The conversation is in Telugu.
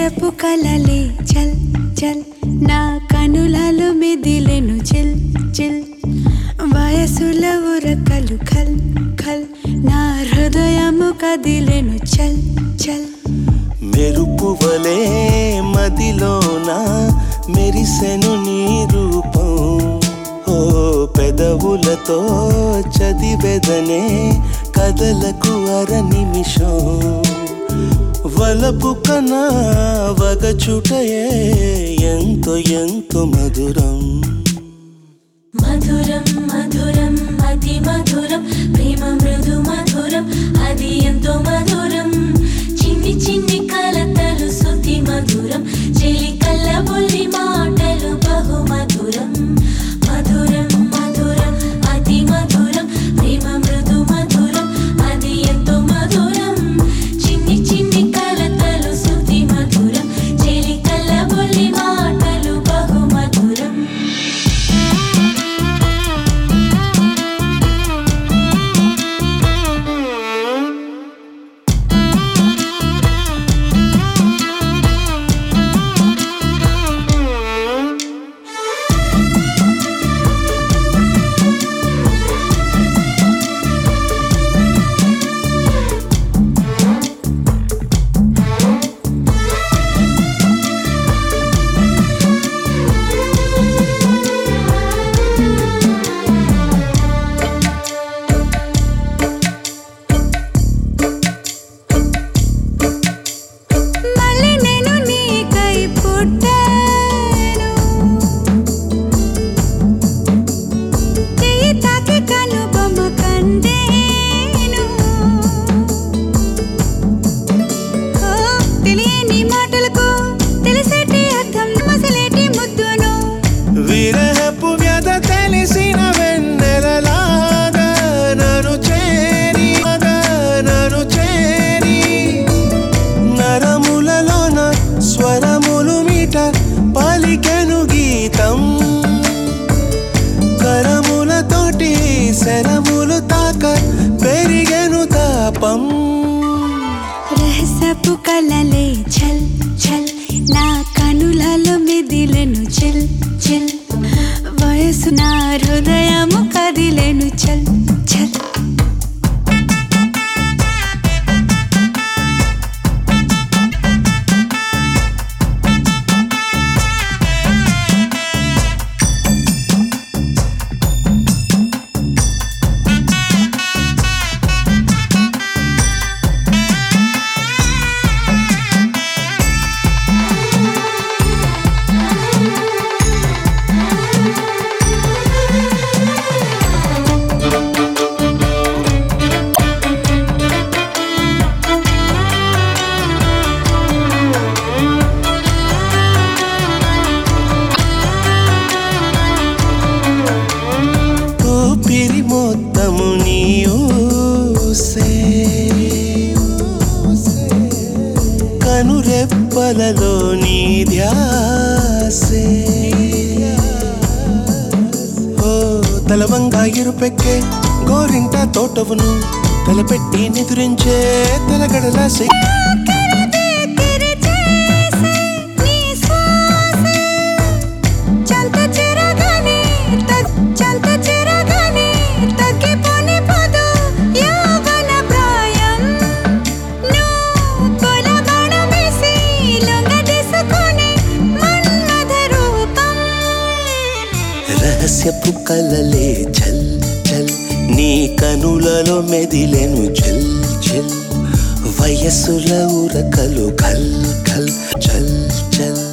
రహస్యపు కలలే చల్ చల్ నా కనులలో మెదిలెను చిల్ చిల్ వయసుల ఉరకలు ఖల్ ఖల్ నా హృదయము కదిలెను చల్ చల్ మెరుపువలే మదిలోన మెరిసెను నీ రూపం ఓ పెదవులతో చదివెదనే కదలకు అర నిమిషం వలపు కనా వగచుటయే ఎంతో ఎంతో మధురం మధురం మధురం అతి మధురం ప్రేమ మృదు మధురం అది ఎంతో మధురం చిన్ని చిన్ని కలతలు శృతి మధురం చెలి కల్ల బుల్లి మాటలు బహు మధురం మధురం మధురం అతి మధురం ప్రేమ మృదు మధురం అది ఎంతో మధురం చిన్ని చిన్ని కలతలు శృతి మధురం చెలి కల్ల బుల్లి మాటలు బహు మధురం మళ్ళీ నేను నీకై పుట్టాను చెయ్యి తాకి కనుబొమ్మ కందేను ఓ, తెలియని మాటలకు తెలిసేటి అర్థం మసలేటి ముద్దును విరహపు వ్యధ తెలిసిన వెన్నెలలాగా నన్ను చేరి నన్ను చేరి నరములలోన స్వరములు మీట పలికెను గీతం కరములతోటి శరములు తాక పెరిగెను తాపం రహస్యపు కలలే చల్ చల్ నా కనులలో మెదిలెను చిల్ చిల్ వయసు నా హృదయము కదిలెను చల్ చల్ ఊపిరి మొత్తము నీ ఊసే కనురెప్పలలో నీ ధ్యాసే ఓ తలవంగా ఇరుపెక్కే గోరింట తోటవును తలపెట్టి నిదురించే తలగడల సి కిరి చేసే నీ శ్వాసే చంత చెరగానే తగ్ చంత చెరగానే తగ్గిపోని పదు యవ్వన ప్రాయం నువ్వు కొలబడం వేసి లొంగదీసుకునే మన్మథ రూపం రహస్యపు కలలే చల్ చల్ నీ కనులలో మెదిలెను చల్ చల్ వయస్సుల ఉరకలు కల్ కల్ చల్ చల్